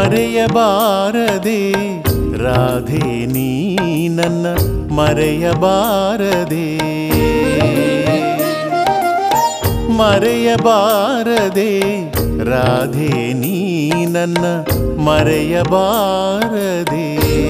ಮರೆಯಬಾರದೆ ರಾಧೆ ನೀ ನನ್ನ ಮರೆಯಬಾರದೆ ಮರೆಯಬಾರದೆ ರಾಧೆ ನೀ ನನ್ನ ಮರೆಯಬಾರದೆ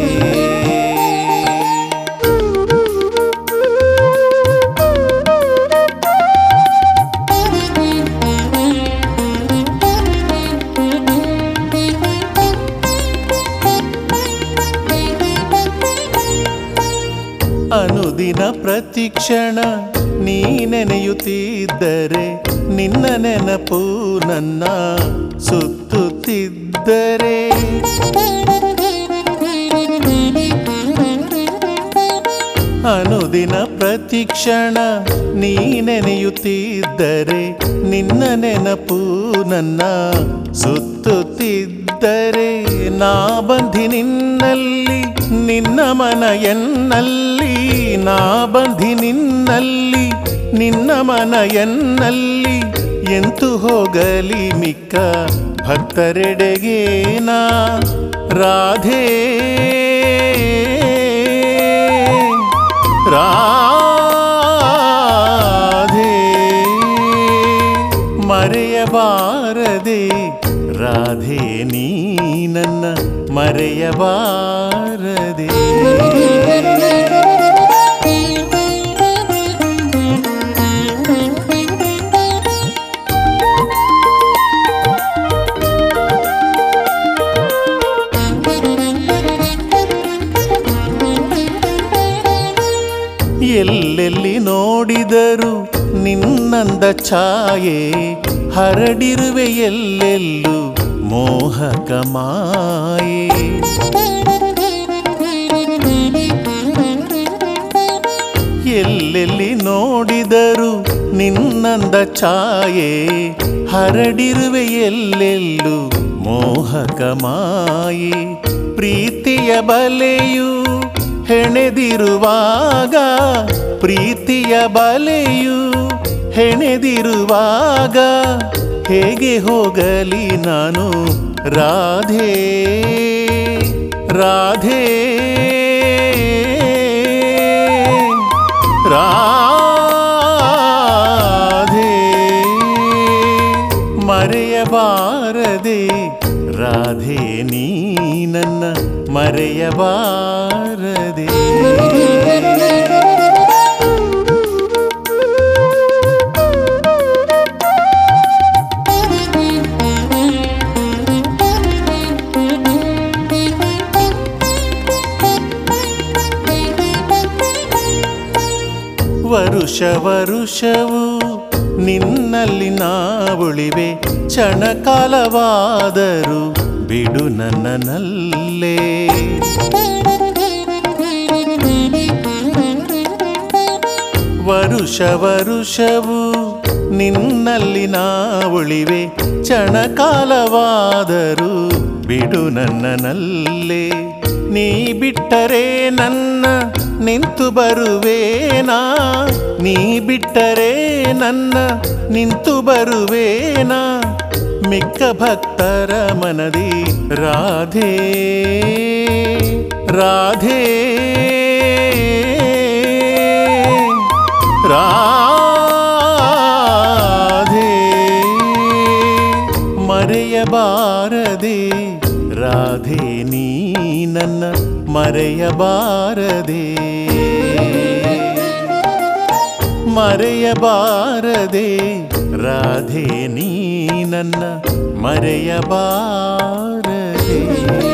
ಅನುದಿನ ಪ್ರತಿಕ್ಷಣ ನೀ ನೆನೆಯುತ್ತಿದ್ದರೆ ನಿನ್ನ ನೆನಪು ನನ್ನ ಸುತ್ತುತ್ತಿದ್ದರೆ ಅನುದಿನ ಪ್ರತಿಕ್ಷಣ ನೀ ನೆನೆಯುತ್ತಿದ್ದರೆ ನಿನ್ನ ನೆನಪು ನನ್ನ ಸುತ್ತುತ್ತಿದ್ದರೆ ನಾ ಬಂಧಿ ನಿನ್ನಲ್ಲಿ ನಿನ್ನ ಮನ ಎನ್ನಲ್ಲಿ ನಾ ಬಂಧಿ ನಿನ್ನಲ್ಲಿ ನಿನ್ನ ಮನ ಎನ್ನಲ್ಲಿ ಎಂತು ಹೋಗಲಿ ಮಿಕ್ಕ ಭಕ್ತರೆಡೆಗೆ ನಾ ರಾಧೆ ರಾಧೆ ಮರೆಯಬಾರದೆ ರಾಧೆ ನೀ ನನ್ನ ಮರೆಯಬಾರದೆ ಎಲ್ಲೆಲ್ಲಿ ನೋಡಿದರು ನಿನ್ನಂದ ಛಾಯೆ ಹರಡಿರುವೆ ಎಲ್ಲೆಲ್ಲೂ ಮೋಹಕ ಮಾಯೆ ಎಲ್ಲೆಲ್ಲಿ ನೋಡಿದರು ನಿನ್ನಂದ ಛಾಯೆ ಹರಡಿರುವೆ ಎಲ್ಲೆಲ್ಲೂ ಮೋಹಕ ಮಾಯೆ ಪ್ರೀತಿಯ ಬಲೆಯು ಹೆಣೆದಿರುವಾಗ ಪ್ರೀತಿಯ ಬಲೆಯು ಹೆಣೆದಿರುವಾಗ ಹೇಗೆ ಹೋಗಲಿ ನಾನು ರಾಧೆ ರಾಧೆ ರಾಧೆ ಮರೆಯಬಾರದೆ ರಾಧೆ ನೀ ನನ್ನ ಮರೆಯಬಾರದೆ ವರುಷ ವರುಷವು ನಿನ್ನಲ್ಲಿ ನಾವುಳಿವೆ ಕ್ಷಣಕಾಲವಾದರೂ ಬಿಡು ನನ್ನನಲ್ಲೇ ವರುಷ ವರುಷವು ನಿನ್ನಲ್ಲಿ ನಾವುಳಿವೆ ಕ್ಷಣಕಾಲವಾದರೂ ಬಿಡು ನನ್ನನಲ್ಲೇ ನೀ ಬಿಟ್ಟರೆ ನನ್ನ ನಿಂತು ಬರುವೇನಾ ನೀ ಬಿಟ್ಟರೆ ನನ್ನ ನಿಂತು ಬರುವೇನಾ ಮಿಕ್ಕ ಭಕ್ತರ ಮನದಿ ರಾಧೆ ರಾಧೆ ರಾಧೆ ಮರೆಯಬಾರದೆ ರಾಧೆ ನೀ ನನ್ನ ಮರೆಯಬಾರದೆ ಮರೆಯಬಾರದೆ ರಾಧೆ ನೀ ನನ್ನ ಮರೆಯಬಾರದೆ